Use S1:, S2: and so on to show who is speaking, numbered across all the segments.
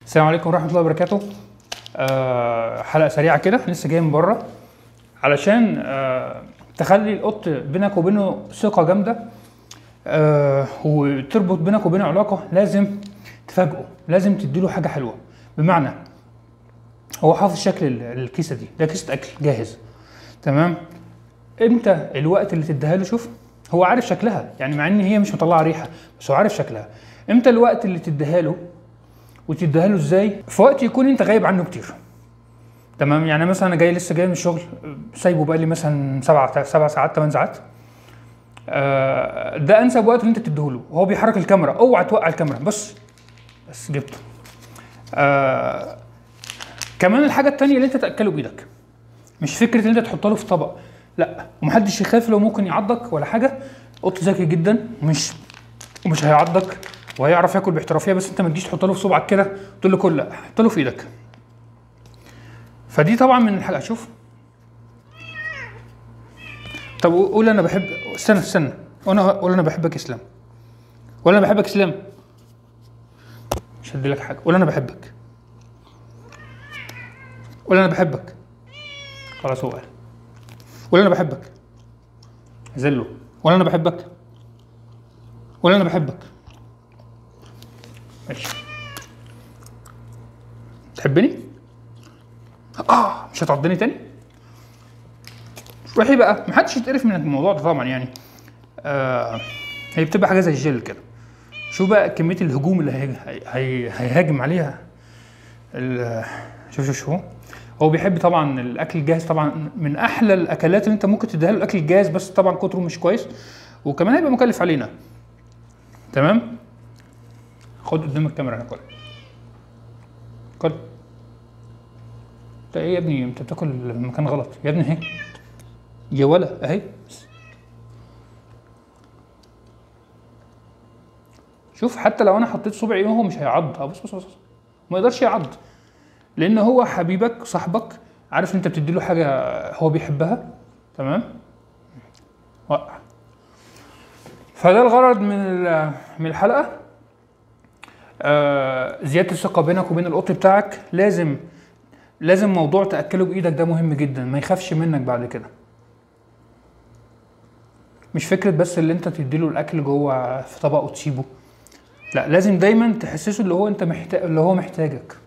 S1: السلام عليكم ورحمه الله وبركاته آه حلقه سريعه كده لسه جاي من بره علشان آه تخلي القط بينك وبينه ثقه جامده آه وتربط بينك وبينه علاقه لازم تفاجئه لازم تديله حاجه حلوه بمعنى هو حافظ شكل ال- الكيسه دي ده كيسه اكل جاهز تمام امتى الوقت اللي تديها له شوف هو عارف شكلها يعني مع ان هي مش مطلعه ريحه بس هو عارف شكلها امتى الوقت اللي تديها له وتديها له ازاي في وقت يكون انت غايب عنه كتير تمام يعني مثلا انا جاي لسه جاي من الشغل سايبه بقى لي مثلا سبع سبع ساعات ثمان ساعات آه، ده انسب وقت اللي انت تديهوله وهو بيحرك الكاميرا اوعى توقع الكاميرا بس بس جبته آه كمان الحاجه التانية اللي انت تاكله بايدك مش فكره ان انت تحط له في طبق لا ومحدش يخاف لو ممكن يعضك ولا حاجه قط ذكي جدا ومش ومش هيعضك وهيعرف ياكل باحترافيه بس انت ما تجيش تحط له في صبعك كده تقول له كل لا حط له في ايدك فدي طبعا من الحاجات شوف طب قول انا بحب استنى استنى وانا قول انا بحبك اسلام قول انا بحبك اسلام مش هدي لك حاجه قول انا بحبك قول انا بحبك خلاص هو قال قول انا بحبك زله قول انا بحبك قول انا بحبك ماشي تحبني اه مش هتعضني تاني روحي بقى محدش يتقرف من الموضوع ده طبعا يعني آه هي بتبقى حاجه زي الجل كده شوف بقى كميه الهجوم اللي هي هي هيهاجم عليها ال- شوف شوف شوف هو بيحب طبعا الاكل الجاهز طبعا من احلى الاكلات اللي انت ممكن تديها له الاكل الجاهز بس طبعا كتره مش كويس وكمان هيبقى مكلف علينا تمام خد قدام الكاميرا انا كل كل انت ايه يا ابني انت بتاكل المكان غلط يا ابني اهي يا ولا اهي شوف حتى لو انا حطيت صبعي هو مش هيعض اه بص بص بص ما يقدرش يعض لان هو حبيبك صاحبك عارف ان انت بتدي له حاجه هو بيحبها تمام وقع فده الغرض من ال- من الحلقه آه زياده الثقه بينك وبين القط بتاعك لازم لازم موضوع تاكله بايدك ده مهم جدا ما يخافش منك بعد كده مش فكره بس اللي انت تديله الاكل جوه في طبق وتسيبه لا لازم دايما تحسسه اللي هو انت محتاج اللي هو محتاجك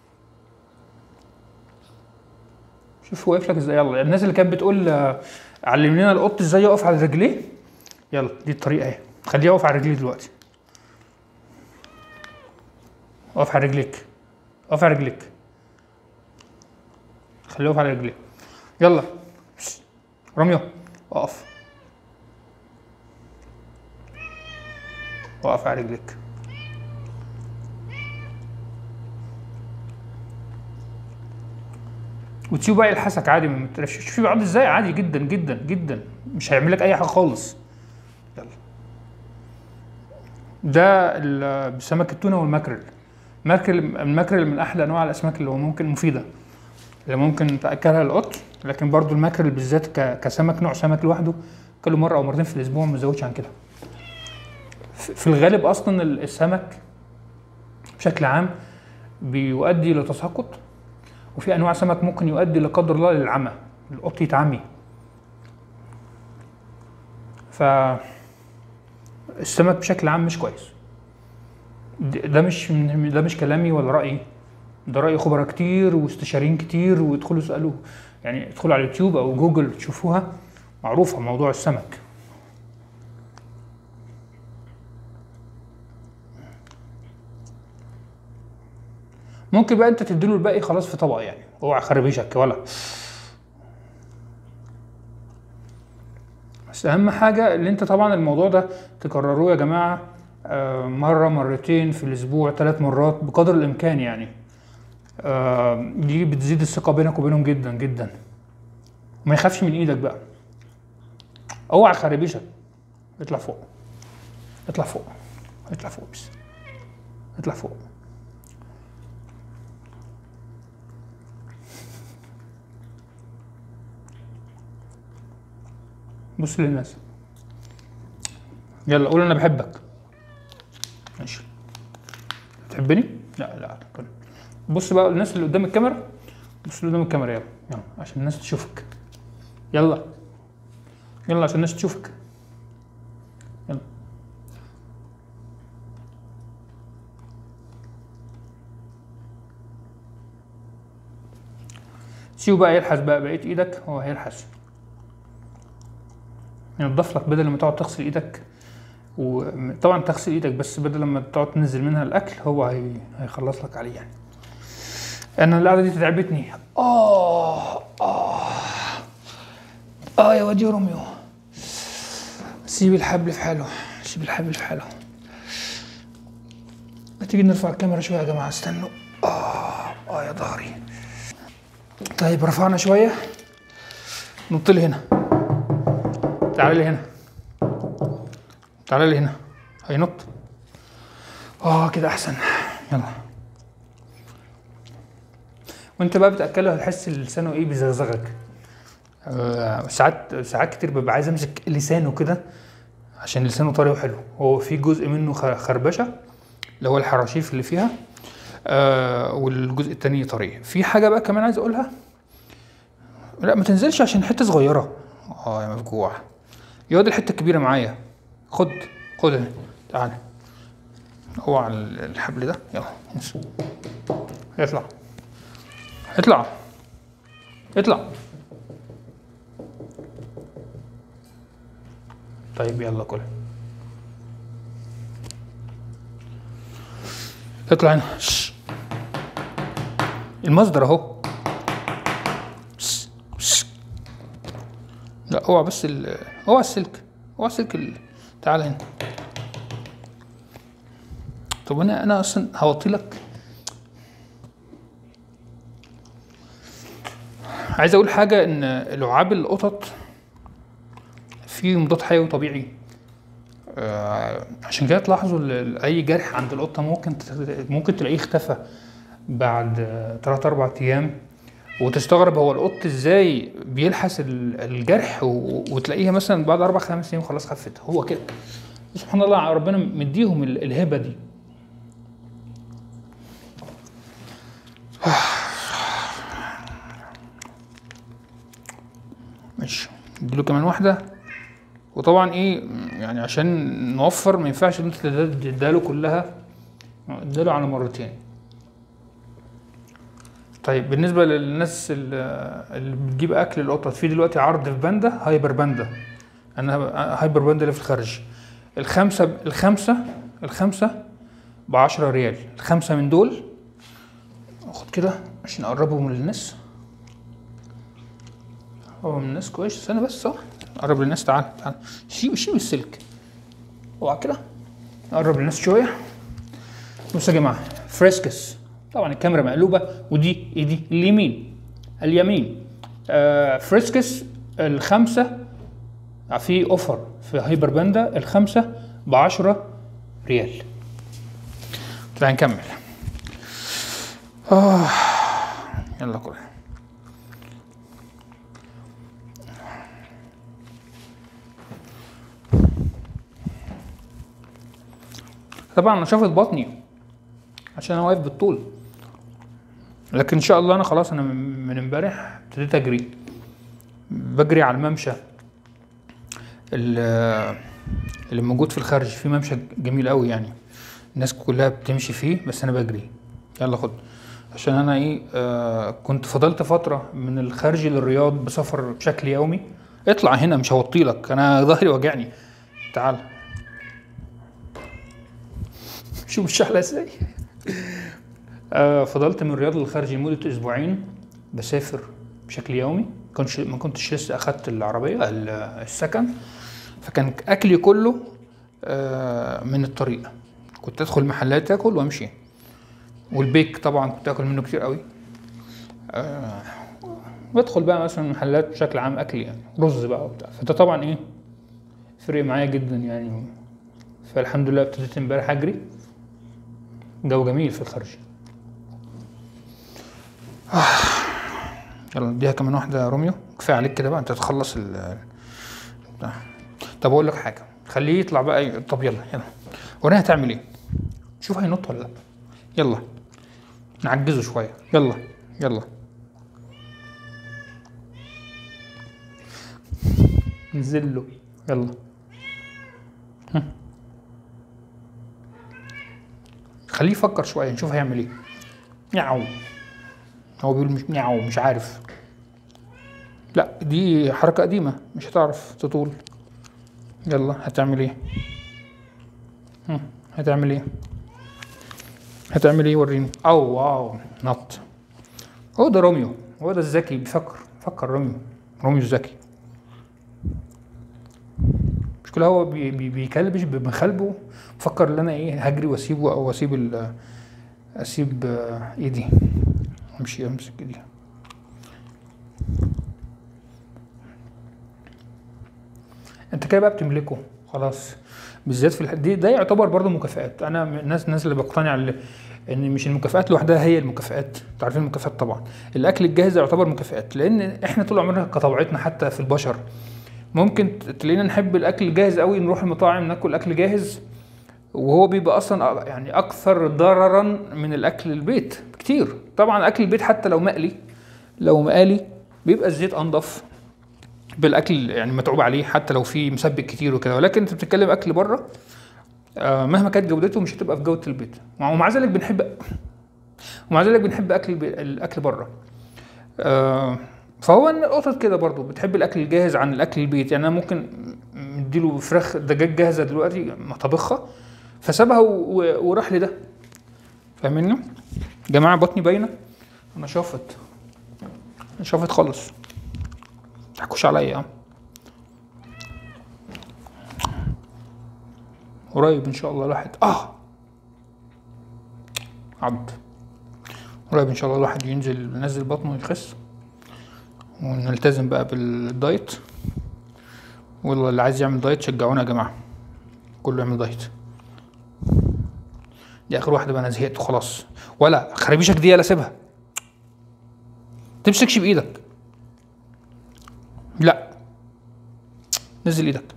S1: شوف واقف لك ازاي يلا الناس اللي كانت بتقول آه، علمنا القط ازاي يقف على رجليه يلا دي الطريقه اهي خليه يقف على رجليه دلوقتي اقف على رجليك اقف على رجليك خليه يقف على رجليه يلا بس. راميو اقف اقف على رجليك وتسيبه بقى يلحسك عادي ما تقرفش شوف بيعض ازاي عادي جدا جدا جدا مش هيعمل لك اي حاجه خالص يلا ده ال- بسمك التونه والماكريل الماكريل الماكريل من احلى انواع الاسماك اللي هو ممكن مفيده اللي ممكن تاكلها للقط لكن برضو الماكريل بالذات ك- كسمك نوع سمك لوحده كله مره او مرتين في الاسبوع ما تزودش عن كده في في الغالب اصلا ال- السمك بشكل عام بيؤدي لتساقط وفي انواع سمك ممكن يؤدي لا قدر الله للعمى القط يتعمي ف السمك بشكل عام مش كويس د- ده مش من- ده مش كلامي ولا رايي ده راي خبراء كتير واستشاريين كتير وادخلوا اسالوا يعني ادخلوا على اليوتيوب او جوجل تشوفوها معروفه موضوع السمك ممكن بقى انت تديله الباقي خلاص في طبق يعني اوعى خربشك ولا بس اهم حاجه اللي انت طبعا الموضوع ده تكرروه يا جماعه آه، مره مرتين في الاسبوع ثلاث مرات بقدر الامكان يعني آه، دي بتزيد الثقه بينك وبينهم جدا جدا وما يخافش من ايدك بقى اوعى خربشك اطلع فوق اطلع فوق اطلع فوق بس اطلع فوق بص للناس يلا قول انا بحبك ماشي تحبني لا لا كل بص بقى الناس اللي قدام الكاميرا بص اللي قدام الكاميرا يلا يلا عشان الناس تشوفك يلا يلا عشان الناس تشوفك يلا سيبه بقى يلحس بقى بقية ايدك هو هيلحس ينضف لك بدل ما تقعد تغسل ايدك وطبعا تغسل ايدك بس بدل ما تقعد تنزل منها الاكل هو هي... هيخلص لك عليه يعني انا القعده دي تعبتني اه اه اه يا واد يا روميو سيب الحبل في حاله سيب الحبل في حاله ما تيجي نرفع الكاميرا شويه يا جماعه استنوا اه اه يا ظهري طيب رفعنا شويه نط لي هنا تعال لي هنا تعال لي هنا هينط اه كده احسن يلا وانت بقى بتاكله هتحس لسانه ايه بيزغزغك آه ساعات ساعات كتير ببقى عايز امسك لسانه كده عشان لسانه طري وحلو هو في جزء منه خ- خربشه اللي هو الحراشيف اللي فيها آه والجزء التاني طري في حاجه بقى كمان عايز اقولها لا ما تنزلش عشان حته صغيره اه يا مفجوع ياض الحته الكبيره معايا خد خد هنا. تعال هو على الحبل ده يلا انزل. اطلع اطلع اطلع طيب يلا كل اطلع هنا شش. المصدر اهو شش. شش. لا اوعى بس ال اوعى السلك اوعى السلك ال... تعال هنا طب انا انا اصلا هوطي لك عايز اقول حاجه ان لعاب القطط فيه مضاد حيوي طبيعي آه، عشان كده تلاحظوا ال- ال- اي جرح عند القطه ممكن تت- ممكن تلاقيه اختفى بعد 3 4 ايام وتستغرب هو القط ازاي بيلحس ال- الجرح و- وتلاقيها مثلا بعد اربع خمس ايام خلاص خفت هو كده سبحان الله ربنا مديهم ال- الهبه دي ماشي اديله كمان واحده وطبعا ايه يعني عشان نوفر ما ينفعش ان انت تديله كلها اديله على مرتين طيب بالنسبه للناس اللي اللي بتجيب اكل القطط في دلوقتي عرض في باندا هايبر باندا انا هايبر باندا اللي في الخارج الخمسه الخمسه الخمسه ب 10 ريال الخمسه من دول اخد كده عشان اقربهم للناس هو من الناس كويس استنى بس صح قرب للناس تعال تعال شيل شيل السلك اوعى كده قرب للناس شويه بصوا يا جماعه فريسكس طبعا الكاميرا مقلوبه ودي ايه دي اليمين اليمين آه فريسكس الخمسه في اوفر في هايبر باندا الخمسه ب 10 ريال تعال نكمل آه. يلا كل طبعا انا شافت بطني عشان انا واقف بالطول لكن ان شاء الله انا خلاص انا من من امبارح ابتديت اجري بجري على الممشى ال- اللي موجود في الخارج في ممشى جميل قوي يعني الناس كلها بتمشي فيه بس انا بجري يلا خد عشان انا ايه آه كنت فضلت فتره من الخارج للرياض بسفر بشكل يومي اطلع هنا مش هوطي لك انا ظهري وجعني تعال شوف الشحله ازاي آه فضلت من الرياض للخارج لمده اسبوعين بسافر بشكل يومي كنتش ما كنتش لسه اخدت العربيه ال- السكن فكان اكلي كله آه من الطريق كنت ادخل محلات اكل وامشي والبيك طبعا كنت اكل منه كتير قوي آه بدخل بقى مثلا محلات بشكل عام اكل يعني رز بقى وبتاع فده طبعا ايه فرق معايا جدا يعني فالحمد لله ابتديت امبارح اجري جو جميل في الخارج آه. يلا اديها كمان واحده يا روميو كفايه عليك كده بقى انت تخلص ال بتاع. طب اقول لك حاجه خليه يطلع بقى ي- طب يلا يلا ورينا هتعمل ايه شوف هينط ولا لا يلا نعجزه شويه يلا يلا نزل له يلا هم. خليه يفكر شويه نشوف هيعمل ايه مياو هو بيقول مش مياو مش عارف لا دي حركة قديمة مش هتعرف تطول يلا هتعمل ايه هم، هتعمل ايه هتعمل ايه وريني او واو نط هو ده روميو هو ده الذكي بيفكر فكر روميو روميو الذكي المشكلة هو بي بي بيكلبش بمخالبه فكر ان انا ايه هجري واسيبه او اسيب ال اسيب آه، ايدي امشي امسك ايدي انت كده بقى بتملكه خلاص بالذات في الح... دي ده يعتبر برضه مكافآت انا من الناس الناس اللي بقتنع اللي ان مش المكافآت لوحدها هي المكافآت انتوا عارفين المكافآت طبعا الاكل الجاهز ده يعتبر مكافآت لان احنا طول عمرنا كطبيعتنا حتى في البشر ممكن تلاقينا نحب الاكل الجاهز قوي نروح المطاعم ناكل اكل جاهز وهو بيبقى اصلا أ- يعني اكثر ضررا من الاكل البيت كتير طبعا اكل البيت حتى لو مقلي لو مقالي بيبقى الزيت انضف بالاكل يعني متعوب عليه حتى لو في مسبك كتير وكده ولكن انت بتتكلم اكل بره آه، مهما كانت جودته مش هتبقى في جوده البيت ومع ذلك بنحب ومع ذلك بنحب اكل البي- الاكل بره آه، فهو ان القطط كده برضو بتحب الاكل الجاهز عن الاكل البيت يعني انا ممكن مديله فراخ دجاج جاهزه دلوقتي طبخها فسابها و- و- وراح لده فاهميني جماعه بطني باينه انا شافت انا شافت خالص تحكوش عليا اه قريب ان شاء الله الواحد اه عض قريب ان شاء الله الواحد ينزل ينزل بطنه ويخس ونلتزم بقى بالدايت والله اللي عايز يعمل دايت شجعونا يا جماعه كله يعمل دايت دي اخر واحده بقى انا زهقت خلاص ولا خرابيشك دي يلا سيبها تمسكش بايدك لا نزل ايدك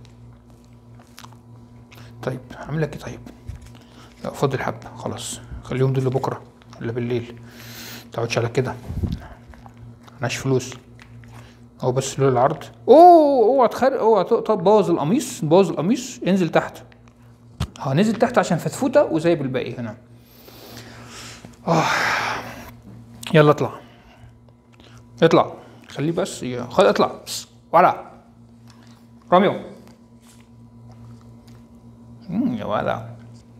S1: طيب اعمل لك ايه طيب لا فاضل حبه خلاص خليهم دول لبكره ولا بالليل متقعدش على كده معناش فلوس هو بس له العرض اوه اوعى تخرق اوعى ت- تبوظ القميص بوظ القميص انزل تحت اه نزل تحت عشان فتفوته وسايب الباقي هنا اه يلا اطلع اطلع خليه بس ي- خد اطلع بس ولا راميو مم، يا ولا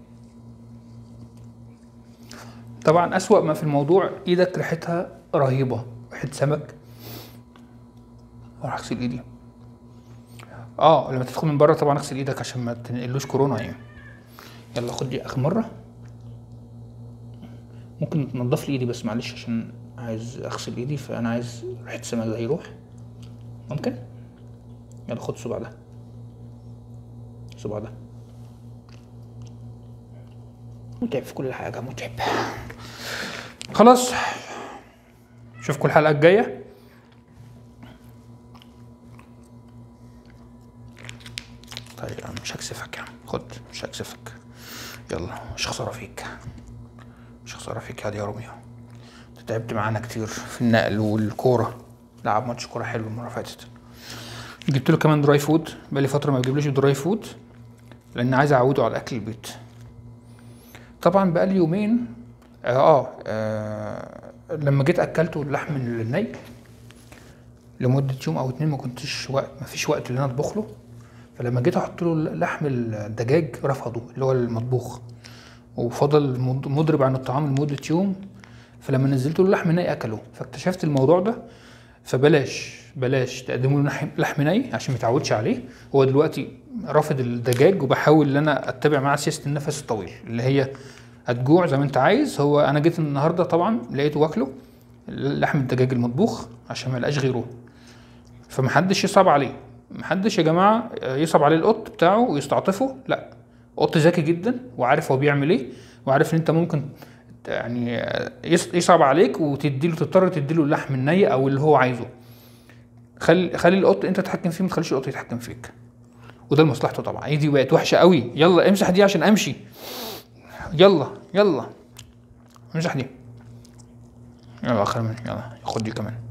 S1: طبعا أسوأ ما في الموضوع ايدك ريحتها رهيبة ريحة سمك اروح اغسل ايدي اه لما تدخل من بره طبعا اغسل ايدك عشان ما تنقلوش كورونا يعني يلا خد دي اخر مرة ممكن تنضف لي ايدي بس معلش عشان عايز اغسل ايدي فانا عايز ريحة السمك ده يروح ممكن يلا خد الصباع ده الصباع ده متعب في كل حاجة متعب خلاص اشوفكم الحلقة الجاية طيب يا عم مش هكسفك يا عم خد مش هكسفك يلا مش خسارة فيك مش خسارة فيك يا دي يا روميو انت تعبت معانا كتير في النقل والكورة لعب ماتش كورة حلو المرة اللي فاتت جبت له كمان دراي فود بقالي فترة ما بجيبلوش دراي فود لأن عايز أعوده على أكل البيت طبعا بقالي يومين آه, آه, آه لما جيت أكلته اللحم الني لمدة يوم أو اتنين ما كنتش وقت ما فيش وقت إن أنا أطبخ له فلما جيت أحط له لحم الدجاج رفضه اللي هو المطبوخ وفضل مض- مضرب عن الطعام لمدة يوم فلما نزلت له لحم ني أكله فاكتشفت الموضوع ده فبلاش بلاش تقدموا له لحم- لحم ني عشان ما يتعودش عليه هو دلوقتي رافض الدجاج وبحاول ان انا اتبع معاه سياسه النفس الطويل اللي هي هتجوع زي ما انت عايز هو انا جيت النهارده طبعا لقيته واكله لحم الدجاج المطبوخ عشان ما يلقاش غيره فمحدش يصعب عليه محدش يا جماعه يصعب عليه القط بتاعه ويستعطفه لا قط ذكي جدا وعارف هو بيعمل ايه وعارف ان انت ممكن يعني يص- يصعب عليك وتديله تضطر تديله اللحم الني او اللي هو عايزه خلي خلي القط انت تتحكم فيه ما تخليش القط يتحكم فيك وده لمصلحته طبعا ايدي بقت وحشه قوي يلا امسح دي عشان امشي يلا يلا امسح دي يلا اخر مني يلا خد دي كمان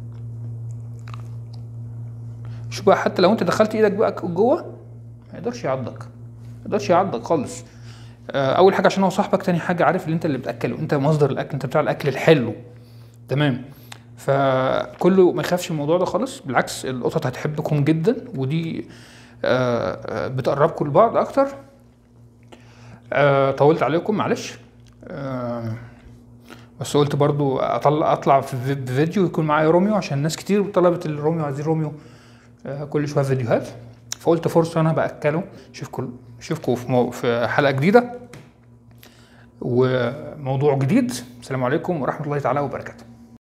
S1: شوف بقى حتى لو انت دخلت ايدك بقى جوه ما يقدرش يعضك ما يقدرش يعضك خالص آه، اول حاجه عشان هو صاحبك تاني حاجه عارف اللي انت اللي بتاكله انت مصدر الاكل انت بتاع الاكل الحلو تمام فكله ما يخافش من الموضوع ده خالص بالعكس القطط هتحبكم جدا ودي آه، آه، بتقربكم لبعض اكتر آه، طولت عليكم معلش آه، بس قلت برضو اطلع اطلع في في- بفيديو يكون معايا روميو عشان ناس كتير طلبت الروميو عايزين روميو آه، كل شويه فيديوهات فقلت فرصه انا باكله اشوفكم اشوفكم في مو- في حلقه جديده وموضوع جديد السلام عليكم ورحمه الله تعالى وبركاته